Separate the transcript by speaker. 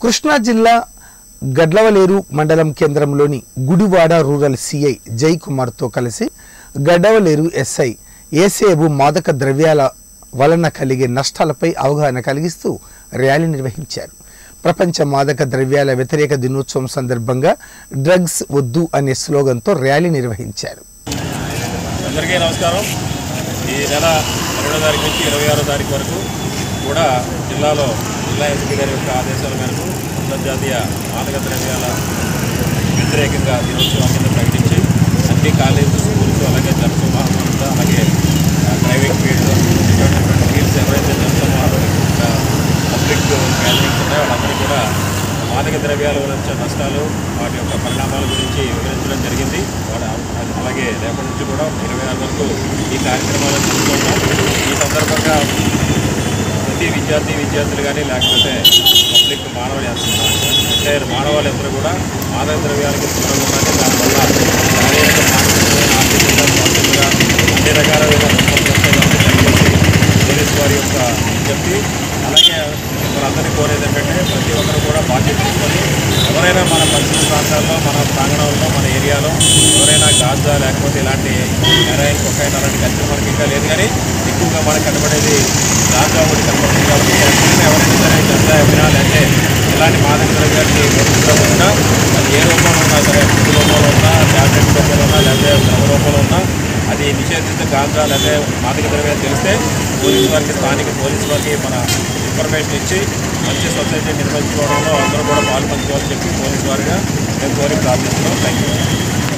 Speaker 1: కృష్ణా జిల్లా గడ్లవలేరు మండలం కేంద్రంలోని గుడివాడ రూరల్ సిఐ జై కుమార్తో కలిసి గడ్డవలేరు ఎస్ఐ ఏసేబు మాదక ద్రవ్యాల వలన కలిగే నష్టాలపై అవగాహన కలిగిస్తూ ర్యాలీ నిర్వహించారు ప్రపంచ మాదక ద్రవ్యాల వ్యతిరేక దినోత్సవం సందర్భంగా డ్రగ్స్ వద్దు అనే స్లోగన్తో ర్యాలీ నిర్వహించారు
Speaker 2: అందరికీ నమస్కారం ఈ నెల పన్నెండో తారీఖు నుంచి ఇరవై ఆరో తారీఖు వరకు కూడా జిల్లాలో జిల్లా ఎస్పీ గారి యొక్క ఆదేశాల మేరకు అంతర్జాతీయ మాదక ద్రవ్యాల వ్యతిరేకంగా దినోత్సవం కింద ప్రకటించి అన్ని కాలేజీలు స్కూల్స్ అలాగే జనసమూహాలంతా అలాగే ఆ, డ్రైవింగ్ ఫీల్డ్ డిపార్ట్మెంట్ ఫీల్డ్స్ ఎవరైతే జనసమూహాలు ఆ, పబ్లిక్ గ్యాదరింగ్స్ ఉన్నాయో వాళ్ళందరూ కూడా మాదక ద్రవ్యాల వల్ల వచ్చే నష్టాలు వాటి యొక్క పరిణామాల గురించి వివరించడం జరిగింది వాళ్ళ అలాగే రేపటి నుంచి కూడా ఇరవై ఆరు వరకు ఈ కార్యక్రమాలను చూస్తున్నాం ఈ సందర్భంగా ప్రతి విద్యార్థి విద్యార్థులు కానీ లేకపోతే పబ్లిక్ మానవులు అంటే మానవాళి అందరూ కూడా మాదక ద్రవ్యాలకి దూరంగా ఉండాలి దానివల్ల శారీరక మానసికమైన ఆర్థికంగా స్వాస్థ్యంగా అన్ని రకాలైన నష్టాలు వస్తాయి కాబట్టి దయచేసి పోలీస్ వారి యొక్క విజ్ఞప్తి అలాగే మనందరినీ కోరేది ఏంటంటే ప్రతి ఒక్కరు కూడా బాధ్యత తీసుకొని ఎవరైనా మన పరిసర ప్రాంతాల్లో మన ప్రాంగణంలో మన ఏరియాలో ఎవరైనా గాజా లేకపోతే ఇలాంటి హెరాయిన్ కొకైన్ అలాంటి కల్చర్ మనకి ఇంకా లేదు కానీ ఎక్కువగా మనకు కనబడేది గాజా ఒకటి కనబడుతుంది కాబట్టి ఎక్కడైనా ఎవరైనా సరే గంజా ఎమ్మినా లేకపోతే ఇలాంటి మాదక ద్రవ్యాన్ని ఉన్నా అది ఏ రూపంలో ఉన్నా సరే ఫుడ్ రూపంలో ఉన్నా ట్యాబ్లెట్ రూపంలో ఉన్నా లేకపోతే ద్రవ రూపంలో ఉన్నా అది నిషేధిత గాంజా లేదా మాదక ద్రవ్యాలు తెలిస్తే పోలీసు వారికి స్థానిక పోలీసు వారికి మన ఇన్ఫర్మేషన్ ఇచ్చి మంచి సొసైటీ నిర్వహించుకోవడంలో అందరూ కూడా పాలు పంచుకోవాలని చెప్పి పోలీసు వారిగా మేము కోరి ప్రార్థిస్తున్నాం థ్యాంక్ యూ